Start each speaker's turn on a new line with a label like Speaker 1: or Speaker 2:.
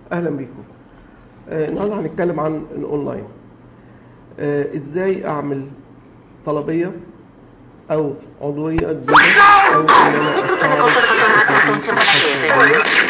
Speaker 1: اهلا بيكم آه، النهارده هنتكلم عن الاونلاين آه، ازاي اعمل طلبيه او عضويه جديده او ان انا استعرض التكاليف الخاصة بيا